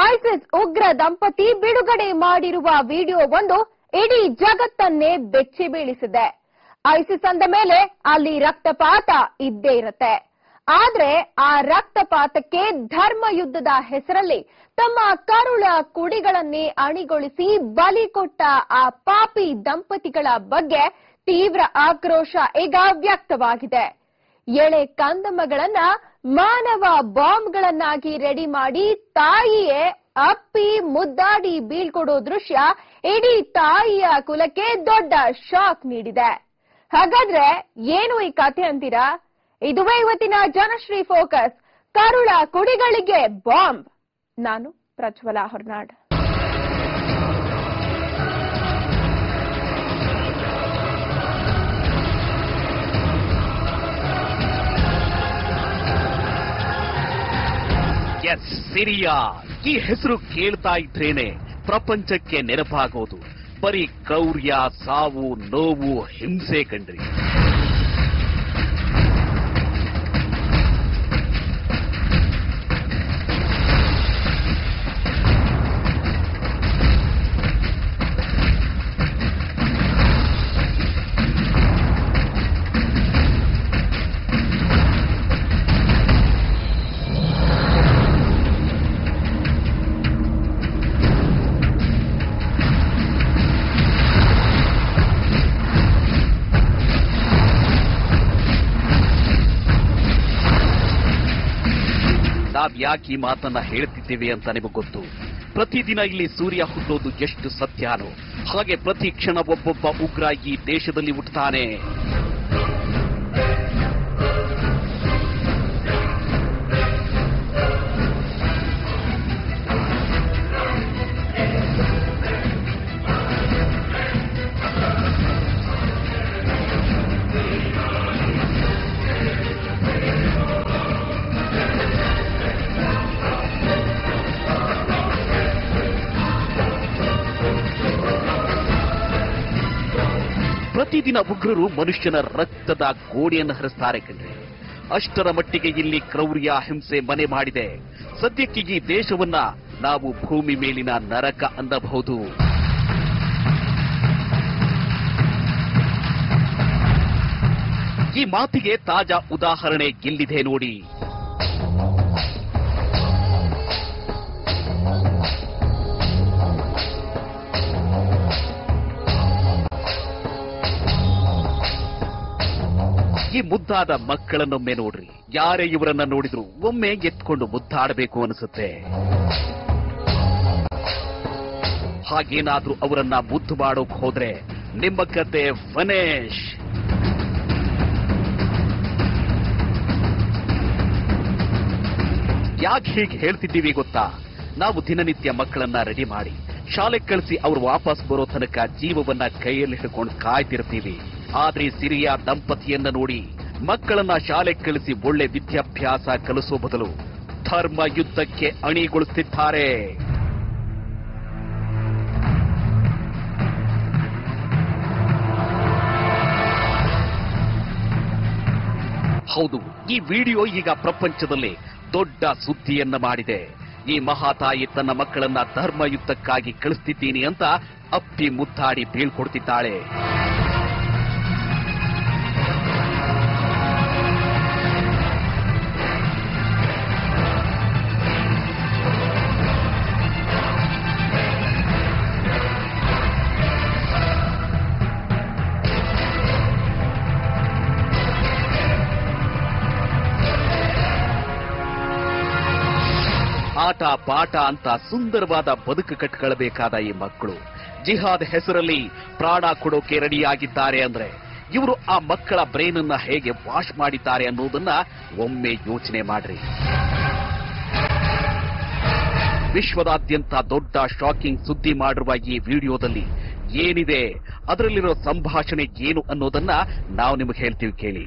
ISIS ಉಗ್ರ ದಂಪತಿ ಬಿಡುಗಡೆ ಮಾಡಿರುವ ವಿಡಿಯೋ ಒಂದು ಇಡೀ ಜಗತ್ತನ್ನೇ ಬೆಚ್ಚಿ ಬೀಳಿಸಿದೆ ಐಸಿಸ್ ಅಂದ ಮೇಲೆ ಅಲ್ಲಿ ರಕ್ತಪಾತ ಇದ್ದೇ ಇರುತ್ತೆ ಆದ್ರೆ ಆ ರಕ್ತಪಾತಕ್ಕೆ ಧರ್ಮ ಯುದ್ಧದ ಹೆಸರಲ್ಲಿ ತಮ್ಮ ಕರುಳ ಕುಡಿಗಳನ್ನೇ ಅಣಿಗೊಳಿಸಿ ಬಲಿ ಕೊಟ್ಟ ಆ ಪಾಪಿ ದಂಪತಿಗಳ ಬಗ್ಗೆ ತೀವ್ರ ಆಕ್ರೋಶ ಈಗ ವ್ಯಕ್ತವಾಗಿದೆ ಎಳೆ ಕಂದಮ್ಮಗಳನ್ನ ಮಾನವ ಬಾಂಬ್ಗಳನ್ನಾಗಿ ರೆಡಿ ಮಾಡಿ ತಾಯಿಯೇ ಅಪ್ಪಿ ಮುದ್ದಾಡಿ ಬೀಳ್ಕೊಡೋ ದೃಶ್ಯ ಇಡೀ ತಾಯಿಯ ಕುಲಕ್ಕೆ ದೊಡ್ಡ ಶಾಕ್ ನೀಡಿದೆ ಹಾಗಾದ್ರೆ ಏನು ಈ ಕಥೆ ಅಂತೀರಾ ಇದುವೇ ಇವತ್ತಿನ ಜನಶ್ರೀ ಫೋಕಸ್ ಕರುಳ ಕುಡಿಗಳಿಗೆ ಬಾಂಬ್ ನಾನು ಪ್ರಜ್ವಲ ಹೊರನಾಡ್ ಎಸ್ ಸಿರಿಯಾ ಈ ಹೆಸರು ಕೇಳ್ತಾ ಇದ್ರೇನೆ ಪ್ರಪಂಚಕ್ಕೆ ನೆನಪಾಗೋದು ಬರೀ ಕ್ರೌರ್ಯ ಸಾವು ನೋವು ಹಿಂಸೆ ಕಂಡ್ರಿ ನಾವ್ ಯಾಕೆ ಈ ಮಾತನ್ನ ಹೇಳ್ತಿದ್ದೇವೆ ಅಂತ ನಿಮಗೆ ಗೊತ್ತು ಪ್ರತಿದಿನ ಇಲ್ಲಿ ಸೂರ್ಯ ಹುಟ್ಟೋದು ಎಷ್ಟು ಸತ್ಯಾನೋ ಹಾಗೆ ಪ್ರತಿ ಕ್ಷಣ ಒಬ್ಬೊಬ್ಬ ಉಗ್ರ ಈ ದೇಶದಲ್ಲಿ ಹುಟ್ಟುತ್ತಾನೆ ಪ್ರತಿದಿನ ಉಗ್ರರು ಮನುಷ್ಯನ ರಕ್ತದ ಗೋಡೆಯನ್ನು ಹರಿಸ್ತಾರೆ ಕಣ್ರಿ ಅಷ್ಟರ ಮಟ್ಟಿಗೆ ಇಲ್ಲಿ ಕ್ರೌರ್ಯ ಹಿಂಸೆ ಮನೆ ಮಾಡಿದೆ ಸದ್ಯಕ್ಕೆ ಈ ದೇಶವನ್ನ ನಾವು ಭೂಮಿ ಮೇಲಿನ ನರಕ ಅನ್ನಬಹುದು ಈ ಮಾತಿಗೆ ತಾಜಾ ಉದಾಹರಣೆ ಗೆಲ್ಲಿದೆ ನೋಡಿ ಈ ಮುದ್ದಾದ ಮಕ್ಕಳನ್ನೊಮ್ಮೆ ನೋಡ್ರಿ ಯಾರೇ ಇವರನ್ನ ನೋಡಿದ್ರು ಒಮ್ಮೆ ಎತ್ಕೊಂಡು ಮುದ್ದಾಡಬೇಕು ಅನಿಸುತ್ತೆ ಹಾಗೇನಾದ್ರೂ ಅವರನ್ನ ಮುದ್ದು ಮಾಡೋಕ್ ಹೋದ್ರೆ ನಿಮ್ಮ ಕತೆ ಫನೇಶ್ ಯಾಕೆ ಹೀಗೆ ಹೇಳ್ತಿದ್ದೀವಿ ಗೊತ್ತಾ ನಾವು ದಿನನಿತ್ಯ ಮಕ್ಕಳನ್ನ ರೆಡಿ ಮಾಡಿ ಶಾಲೆಗೆ ಕಳಿಸಿ ಅವ್ರು ವಾಪಸ್ ಬರೋ ತನಕ ಜೀವವನ್ನ ಕೈಯಲ್ಲಿ ಹಿಡ್ಕೊಂಡು ಕಾಯ್ತಿರ್ತೀವಿ ಆದ್ರೆ ಈ ಸಿರಿಯ ದಂಪತಿಯನ್ನ ನೋಡಿ ಮಕ್ಕಳನ್ನ ಶಾಲೆಗೆ ಕಳಿಸಿ ಒಳ್ಳೆ ವಿದ್ಯಾಭ್ಯಾಸ ಕಲಿಸೋ ಬದಲು ಧರ್ಮ ಯುದ್ಧಕ್ಕೆ ಅಣಿಗೊಳಿಸುತ್ತಿದ್ದಾರೆ ಹೌದು ಈ ವಿಡಿಯೋ ಈಗ ಪ್ರಪಂಚದಲ್ಲಿ ದೊಡ್ಡ ಸುದ್ದಿಯನ್ನ ಮಾಡಿದೆ ಈ ಮಹಾತಾಯಿ ತನ್ನ ಮಕ್ಕಳನ್ನ ಧರ್ಮ ಯುದ್ಧಕ್ಕಾಗಿ ಕಳಿಸ್ತಿದ್ದೀನಿ ಅಂತ ಅಪ್ಪಿ ಮುದ್ದಾಡಿ ಬೀಳ್ಕೊಡ್ತಿದ್ದಾಳೆ ಆಟ ಪಾಠ ಅಂತ ಸುಂದರವಾದ ಬದುಕು ಕಟ್ಕೊಳ್ಬೇಕಾದ ಈ ಮಕ್ಕಳು ಜಿಹಾದ್ ಹೆಸರಲ್ಲಿ ಪ್ರಾಣ ಕೊಡೋಕೆ ರೆಡಿಯಾಗಿದ್ದಾರೆ ಅಂದ್ರೆ ಇವರು ಆ ಮಕ್ಕಳ ಬ್ರೈನ್ ಅನ್ನ ಹೇಗೆ ವಾಶ್ ಮಾಡಿದ್ದಾರೆ ಅನ್ನೋದನ್ನ ಒಮ್ಮೆ ಯೋಚನೆ ಮಾಡ್ರಿ ವಿಶ್ವದಾದ್ಯಂತ ದೊಡ್ಡ ಶಾಕಿಂಗ್ ಸುದ್ದಿ ಮಾಡಿರುವ ಈ ವಿಡಿಯೋದಲ್ಲಿ ಏನಿದೆ ಅದರಲ್ಲಿರೋ ಸಂಭಾಷಣೆ ಏನು ಅನ್ನೋದನ್ನ ನಾವು ನಿಮಗೆ ಹೇಳ್ತೀವಿ ಕೇಳಿ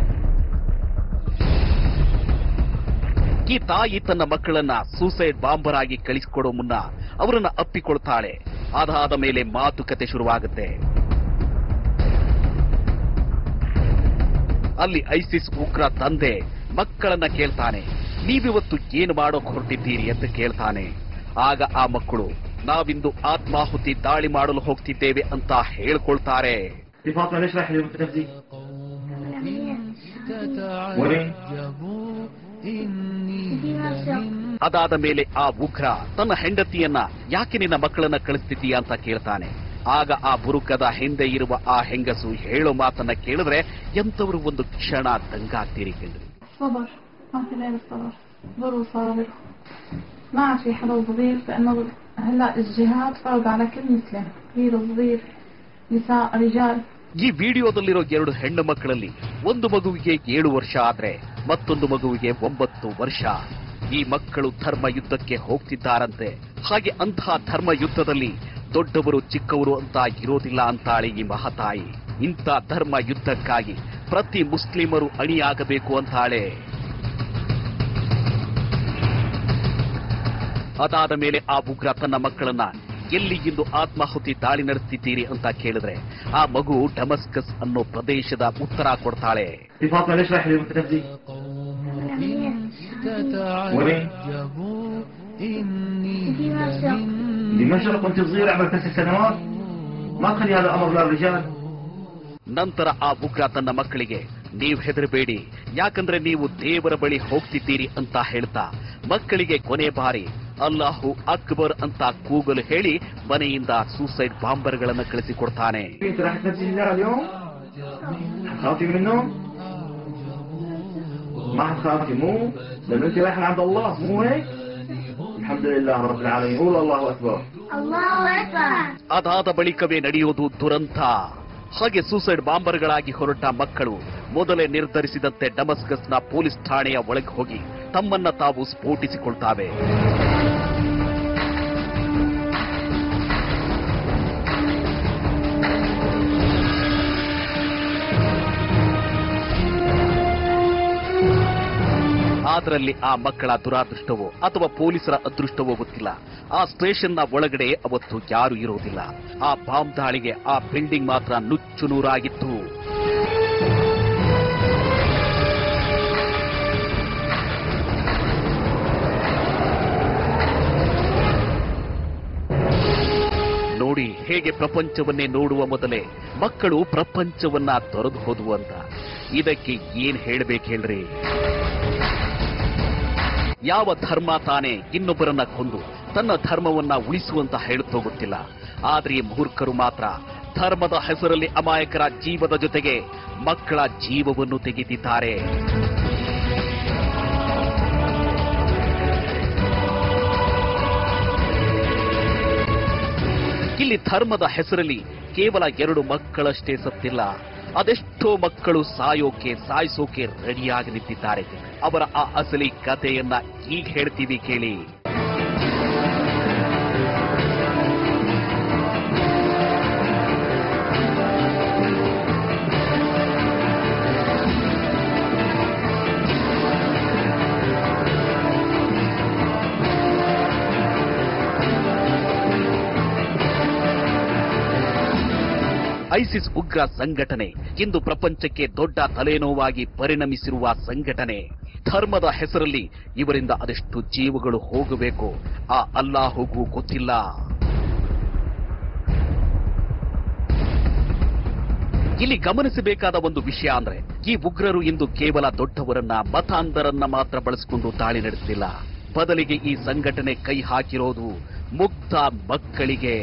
ಈ ತಾಯಿ ತನ್ನ ಮಕ್ಕಳನ್ನ ಸೂಸೈಡ್ ಬಾಂಬರ್ ಆಗಿ ಕಳಿಸಿಕೊಡೋ ಮುನ್ನ ಅವರನ್ನ ಅಪ್ಪಿಕೊಳ್ತಾಳೆ ಅದಾದ ಮೇಲೆ ಮಾತುಕತೆ ಶುರುವಾಗುತ್ತೆ ಅಲ್ಲಿ ಐಸಿಸ್ ಉಗ್ರ ತಂದೆ ಮಕ್ಕಳನ್ನ ಕೇಳ್ತಾನೆ ನೀವಿವತ್ತು ಏನು ಮಾಡೋಕ್ ಹೊರಟಿದ್ದೀರಿ ಅಂತ ಕೇಳ್ತಾನೆ ಆಗ ಆ ಮಕ್ಕಳು ನಾವಿಂದು ಆತ್ಮಾಹುತಿ ದಾಳಿ ಮಾಡಲು ಹೋಗ್ತಿದ್ದೇವೆ ಅಂತ ಹೇಳ್ಕೊಳ್ತಾರೆ دي فاطمة ليش رايحة للمكتب دي؟ وين؟ ಅದಾದ ಮೇಲೆ ಆ ಉಗ್ರ ತನ್ನ ಹೆಂಡತಿಯನ್ನ ಯಾಕೆ ನಿನ್ನ ಮಕ್ಕಳನ್ನ ಕಳಿಸ್ತಿದ್ದೀಯಾ ಅಂತ ಕೇಳ್ತಾನೆ ಆಗ ಆ ಬುರುಕದ ಹಿಂದೆ ಇರುವ ಆ ಹೆಂಗಸು ಹೇಳೋ ಮಾತನ್ನ ಕೇಳಿದ್ರೆ ಎಂತವರು ಒಂದು ಕ್ಷಣ ದಂಗಾಗ್ತೀರಿ ಕೇಳ್ರಿ صبر ما في غير الصبر اصبروا صابر ما عاد في حدا صغير لانه هلا الجهاد فرض على كل مسلم كبير وصغير نساء رجال ಈ ವಿಡಿಯೋದಲ್ಲಿರೋ ಎರಡು ಹೆಣ್ಣು ಮಕ್ಕಳಲ್ಲಿ ಒಂದು ಮಗುವಿಗೆ ಏಳು ವರ್ಷ ಆದ್ರೆ ಮತ್ತೊಂದು ಮಗುವಿಗೆ ಒಂಬತ್ತು ವರ್ಷ ಈ ಮಕ್ಕಳು ಧರ್ಮ ಯುದ್ಧಕ್ಕೆ ಹೋಗ್ತಿದ್ದಾರಂತೆ ಹಾಗೆ ಅಂತಹ ಧರ್ಮ ಯುದ್ಧದಲ್ಲಿ ದೊಡ್ಡವರು ಚಿಕ್ಕವರು ಅಂತ ಇರೋದಿಲ್ಲ ಅಂತಾಳೆ ಈ ಮಹತಾಯಿ ಇಂಥ ಧರ್ಮ ಯುದ್ಧಕ್ಕಾಗಿ ಪ್ರತಿ ಮುಸ್ಲಿಮರು ಅಣಿಯಾಗಬೇಕು ಅಂತಾಳೆ ಅದಾದ ಮೇಲೆ ಆ ಉಗ್ರ ತನ್ನ ಮಕ್ಕಳನ್ನ ಎಲ್ಲಿ ಇಂದು ಆತ್ಮಾಹುತಿ ದಾಳಿ ನಡೆಸ್ತಿದ್ದೀರಿ ಅಂತ ಕೇಳಿದ್ರೆ ಆ ಮಗು ಡಮಸ್ಕಸ್ ಅನ್ನೋ ಪ್ರದೇಶದ ಉತ್ತರ ಕೊಡ್ತಾಳೆ دي فاطمة ليش رايحة للمكتب دي؟ وين؟ دمشق وانت صغير عمرك تسع سنوات ما تخلي هذا امر للرجال ನಂತರ ಆ ಉಗ್ರ ತನ್ನ ಮಕ್ಕಳಿಗೆ ನೀವು ಹೆದರಬೇಡಿ ಯಾಕಂದ್ರೆ ನೀವು ದೇವರ ಬಳಿ ಹೋಗ್ತಿದ್ದೀರಿ ಅಂತ ಹೇಳ್ತಾ ಮಕ್ಕಳಿಗೆ ಕೊನೆ ಬಾರಿ ಅಲ್ಲಾಹು ಅಕ್ಬರ್ ಅಂತ ಕೂಗಲು ಹೇಳಿ ಮನೆಯಿಂದ ಸೂಸೈಡ್ ಬಾಂಬರ್ಗಳನ್ನ ಕಳಿಸಿಕೊಡ್ತಾನೆ انت راح تنزلي النار اليوم؟ حتخافي منه؟ ما حتخافي مو؟ لانه انت رايحة عند الله مو هيك؟ الحمد لله رب العالمين قول الله اكبر ಅದಾದ ಬಳಿಕವೇ ನಡೆಯೋದು ದುರಂತ ಹಾಗೆ ಸೂಸೈಡ್ ಬಾಂಬರ್ಗಳಾಗಿ ಹೊರಟ ಮಕ್ಕಳು ಮೊದಲೇ ನಿರ್ಧರಿಸಿದಂತೆ ಡಮಸ್ಕಸ್ನ ಪೊಲೀಸ್ ಠಾಣೆಯ ಒಳಗೆ ಹೋಗಿ ತಮ್ಮನ್ನ ತಾವು ಸ್ಫೋಟಿಸಿಕೊಳ್ತಾವೆ ಅದರಲ್ಲಿ ಆ ಮಕ್ಕಳ ದುರಾದೃಷ್ಟವೋ ಅಥವಾ ಪೊಲೀಸರ ಅದೃಷ್ಟವೋ ಗೊತ್ತಿಲ್ಲ ಆ ಸ್ಟೇಷನ್ನ ಒಳಗಡೆ ಅವತ್ತು ಯಾರು ಇರೋದಿಲ್ಲ ಆ ಬಾಂಬ್ ದಾಳಿಗೆ ಆ ಬಿಲ್ಡಿಂಗ್ ಮಾತ್ರ ನುಚ್ಚು ನೂರಾಗಿತ್ತು ನೋಡಿ ಹೇಗೆ ಪ್ರಪಂಚವನ್ನೇ ನೋಡುವ ಮೊದಲೇ ಮಕ್ಕಳು ಪ್ರಪಂಚವನ್ನ ತೊರೆದು ಹೋದುವು ಅಂತ ಇದಕ್ಕೆ ಏನ್ ಹೇಳ್ಬೇಕು ಹೇಳ್ರಿ ಯಾವ ಧರ್ಮ ತಾನೇ ಇನ್ನೊಬ್ಬರನ್ನ ಕೊಂದು ತನ್ನ ಧರ್ಮವನ್ನ ಉಳಿಸುವಂತ ಹೇಳುತ್ತೋ ಗೊತ್ತಿಲ್ಲ ಆದ್ರೆ ಈ ಮೂರ್ಖರು ಮಾತ್ರ ಧರ್ಮದ ಹೆಸರಲ್ಲಿ ಅಮಾಯಕರ ಜೀವದ ಜೊತೆಗೆ ಮಕ್ಕಳ ಜೀವವನ್ನು ತೆಗೆದಿದ್ದಾರೆ ಇಲ್ಲಿ ಧರ್ಮದ ಹೆಸರಲ್ಲಿ ಕೇವಲ ಎರಡು ಮಕ್ಕಳಷ್ಟೇ ಸತ್ತಿಲ್ಲ ಅದೆಷ್ಟೋ ಮಕ್ಕಳು ಸಾಯೋಕೆ ಸಾಯಿಸೋಕೆ ರೆಡಿಯಾಗಿ ನಿಂತಿದ್ದಾರೆ ಅವರ ಆ ಅಸಲಿ ಕಥೆಯನ್ನ ಈಗ ಹೇಳ್ತೀವಿ ಕೇಳಿ ಐಸಿಸ್ ಉಗ್ರ ಸಂಘಟನೆ ಇಂದು ಪ್ರಪಂಚಕ್ಕೆ ದೊಡ್ಡ ತಲೆನೋವಾಗಿ ಪರಿಣಮಿಸಿರುವ ಸಂಘಟನೆ ಧರ್ಮದ ಹೆಸರಲ್ಲಿ ಇವರಿಂದ ಅದೆಷ್ಟು ಜೀವಗಳು ಹೋಗಬೇಕು ಆ ಅಲ್ಲಾಹುಗೂ ಗೊತ್ತಿಲ್ಲ ಇಲ್ಲಿ ಗಮನಿಸಬೇಕಾದ ಒಂದು ವಿಷಯ ಅಂದ್ರೆ ಈ ಉಗ್ರರು ಇಂದು ಕೇವಲ ದೊಡ್ಡವರನ್ನ ಮತಾಂಧರನ್ನ ಮಾತ್ರ ಬಳಸಿಕೊಂಡು ದಾಳಿ ನಡೆಸಲಿಲ್ಲ ಬದಲಿಗೆ ಈ ಸಂಘಟನೆ ಕೈ ಹಾಕಿರೋದು ಮುಕ್ತ ಮಕ್ಕಳಿಗೆ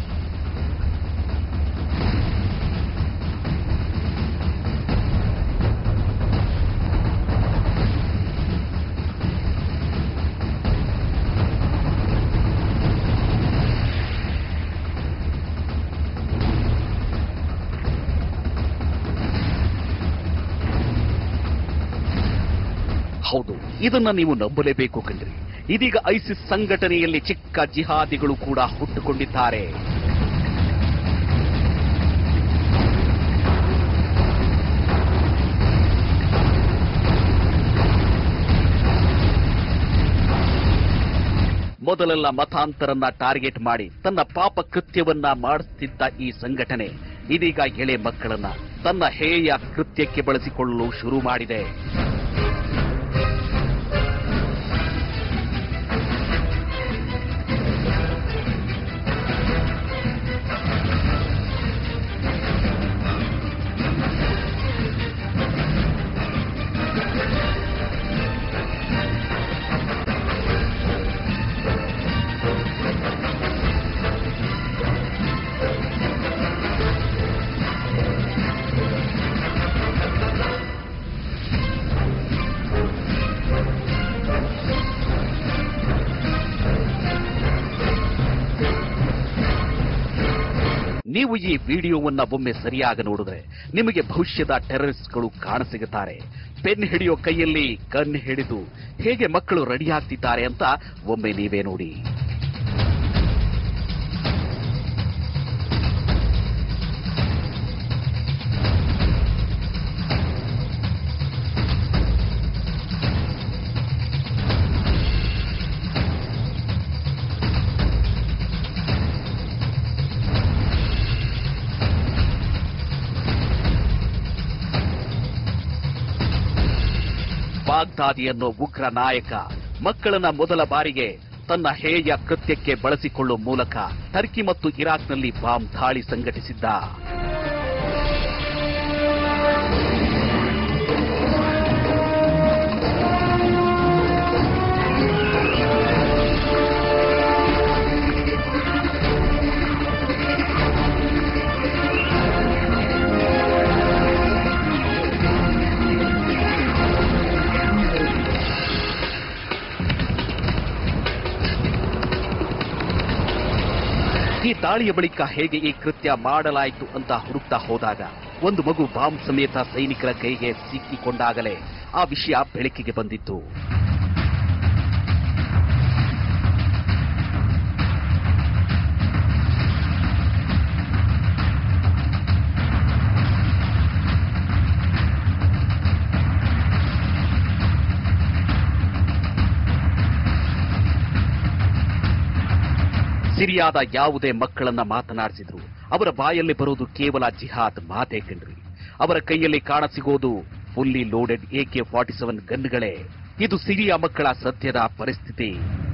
ಹೌದು ಇದನ್ನ ನೀವು ನಂಬಲೇಬೇಕು ಕಣ್ರಿ ಇದೀಗ ಐಸಿಸ್ ಸಂಘಟನೆಯಲ್ಲಿ ಚಿಕ್ಕ ಜಿಹಾದಿಗಳು ಕೂಡ ಹುಟ್ಟುಕೊಂಡಿದ್ದಾರೆ ಮೊದಲೆಲ್ಲ ಮತಾಂತರನ್ನ ಟಾರ್ಗೆಟ್ ಮಾಡಿ ತನ್ನ ಪಾಪ ಕೃತ್ಯವನ್ನ ಮಾಡಿಸ್ತಿದ್ದ ಈ ಸಂಘಟನೆ ಇದೀಗ ಎಳೆ ಮಕ್ಕಳನ್ನ ತನ್ನ ಹೇಯ ಕೃತ್ಯಕ್ಕೆ ಬಳಸಿಕೊಳ್ಳಲು ಶುರು ಮಾಡಿದೆ ನೀವು ಈ ವಿಡಿಯೋವನ್ನ ಒಮ್ಮೆ ಸರಿಯಾಗಿ ನೋಡಿದ್ರೆ ನಿಮಗೆ ಭವಿಷ್ಯದ ಟೆರರಿಸ್ಟ್ಗಳು ಕಾಣಸಿಗುತ್ತಾರೆ ಪೆನ್ ಹಿಡಿಯೋ ಕೈಯಲ್ಲಿ ಗನ್ ಹಿಡಿದು ಹೇಗೆ ಮಕ್ಕಳು ರೆಡಿ ಆಗ್ತಿದ್ದಾರೆ ಅಂತ ಒಮ್ಮೆ ನೀವೇ ನೋಡಿ ಬಾಗ್ದಾದಿ ಅನ್ನೋ ಉಗ್ರ ನಾಯಕ ಮಕ್ಕಳನ್ನ ಮೊದಲ ಬಾರಿಗೆ ತನ್ನ ಹೇಯ ಕೃತ್ಯಕ್ಕೆ ಬಳಸಿಕೊಳ್ಳುವ ಮೂಲಕ ಟರ್ಕಿ ಮತ್ತು ಇರಾಕ್ನಲ್ಲಿ ಬಾಂಬ್ ದಾಳಿ ಸಂಘಟಿಸಿದ್ದ ಈ ದಾಳಿಯ ಬಳಿಕ ಹೇಗೆ ಈ ಕೃತ್ಯ ಮಾಡಲಾಯಿತು ಅಂತ ಹುಡುಕ್ತಾ ಹೋದಾಗ ಒಂದು ಮಗು ಬಾಂಬ್ ಸಮೇತ ಸೈನಿಕರ ಕೈಗೆ ಸಿಕ್ಕಿಕೊಂಡಾಗಲೇ ಆ ವಿಷಯ ಬೆಳಕಿಗೆ ಬಂದಿತ್ತು ಸಿರಿಯಾದ ಯಾವುದೇ ಮಕ್ಕಳನ್ನ ಮಾತನಾಡಿಸಿದ್ರು ಅವರ ಬಾಯಲ್ಲಿ ಬರೋದು ಕೇವಲ ಜಿಹಾದ್ ಮಾತೇ ಕಣ್ರಿ ಅವರ ಕೈಯಲ್ಲಿ ಕಾಣಸಿಗೋದು fully loaded AK forty seven ಗನ್ಗಳೇ ಇದು ಸಿರಿಯಾ ಮಕ್ಕಳ ಸದ್ಯದ ಪರಿಸ್ಥಿತಿ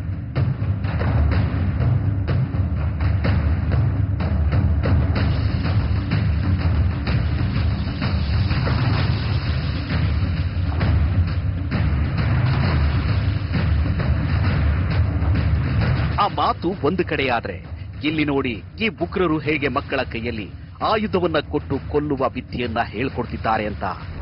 ಆ ಮಾತು ಒಂದು ಕಡೆಯಾದ್ರೆ ಇಲ್ಲಿ ನೋಡಿ ಈ ಉಗ್ರರು ಹೇಗೆ ಮಕ್ಕಳ ಕೈಯಲ್ಲಿ ಆಯುಧವನ್ನ ಕೊಟ್ಟು ಕೊಲ್ಲುವ ವಿದ್ಯೆಯನ್ನ ಹೇಳ್ಕೊಡ್ತಿದ್ದಾರೆ ಅಂತ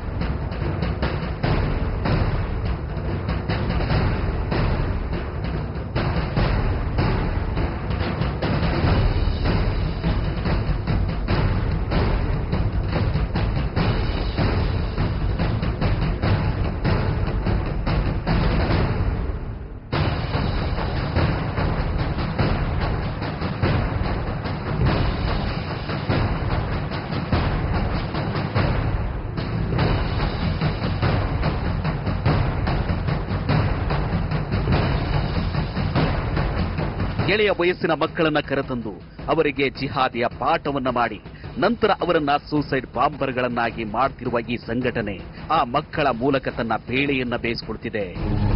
ಎಳೆಯ ವಯಸ್ಸಿನ ಮಕ್ಕಳನ್ನ ಕರೆತಂದು ಅವರಿಗೆ ಜಿಹಾದಿಯ ಪಾಠವನ್ನ ಮಾಡಿ ನಂತರ ಅವರನ್ನ ಸೂಸೈಡ್ ಬಾಂಬರ್ಗಳನ್ನಾಗಿ ಮಾಡ್ತಿರುವ ಈ ಸಂಘಟನೆ ಆ ಮಕ್ಕಳ ಮೂಲಕ ತನ್ನ ಬೇಳೆಯನ್ನ ಬೇಯಿಸ್ಕೊಡ್ತಿದೆ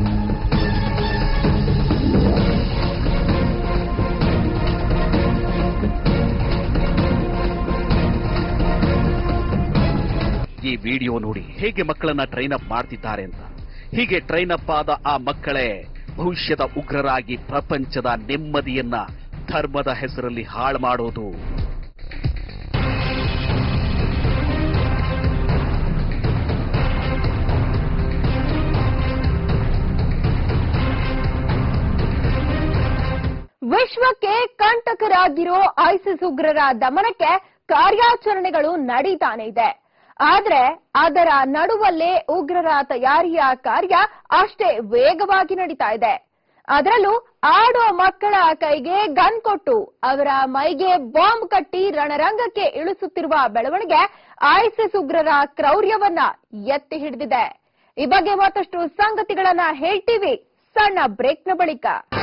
ಈ ವಿಡಿಯೋ ನೋಡಿ ಹೇಗೆ ಮಕ್ಕಳನ್ನ ಟ್ರೈನ್ ಅಪ್ ಮಾಡ್ತಿದ್ದಾರೆ ಅಂತ ಹೀಗೆ ಟ್ರೈನ್ ಅಪ್ ಆದ ಆ ಮಕ್ಕಳೇ ಭವಿಷ್ಯದ ಉಗ್ರರಾಗಿ ಪ್ರಪಂಚದ ನೆಮ್ಮದಿಯನ್ನ ಧರ್ಮದ ಹೆಸರಲ್ಲಿ ಹಾಳು ಮಾಡೋದು ವಿಶ್ವಕ್ಕೆ ಕಂಟಕರಾಗಿರೋ ಐಸಿಸ್ ಉಗ್ರರ ದಮನಕ್ಕೆ ಕಾರ್ಯಾಚರಣೆಗಳು ನಡೀತಾನೆ ಇದೆ ಆದ್ರೆ ಅದರ ನಡುವಲ್ಲೇ ಉಗ್ರರ ತಯಾರಿಯ ಕಾರ್ಯ ಅಷ್ಟೇ ವೇಗವಾಗಿ ನಡೀತಾ ಇದೆ ಅದರಲ್ಲೂ ಆಡೋ ಮಕ್ಕಳ ಕೈಗೆ ಗನ್ ಕೊಟ್ಟು ಅವರ ಮೈಗೆ ಬಾಂಬ್ ಕಟ್ಟಿ ರಣರಂಗಕ್ಕೆ ಇಳಿಸುತ್ತಿರುವ ಬೆಳವಣಿಗೆ ಐಸಿಸ್ ಉಗ್ರರ ಕ್ರೌರ್ಯವನ್ನ ಎತ್ತಿ ಹಿಡಿದಿದೆ ಈ ಬಗ್ಗೆ ಮತ್ತಷ್ಟು ಸಂಗತಿಗಳನ್ನ ಹೇಳ್ತೀವಿ ಸಣ್ಣ ಬ್ರೇಕ್ನ ಬಳಿಕ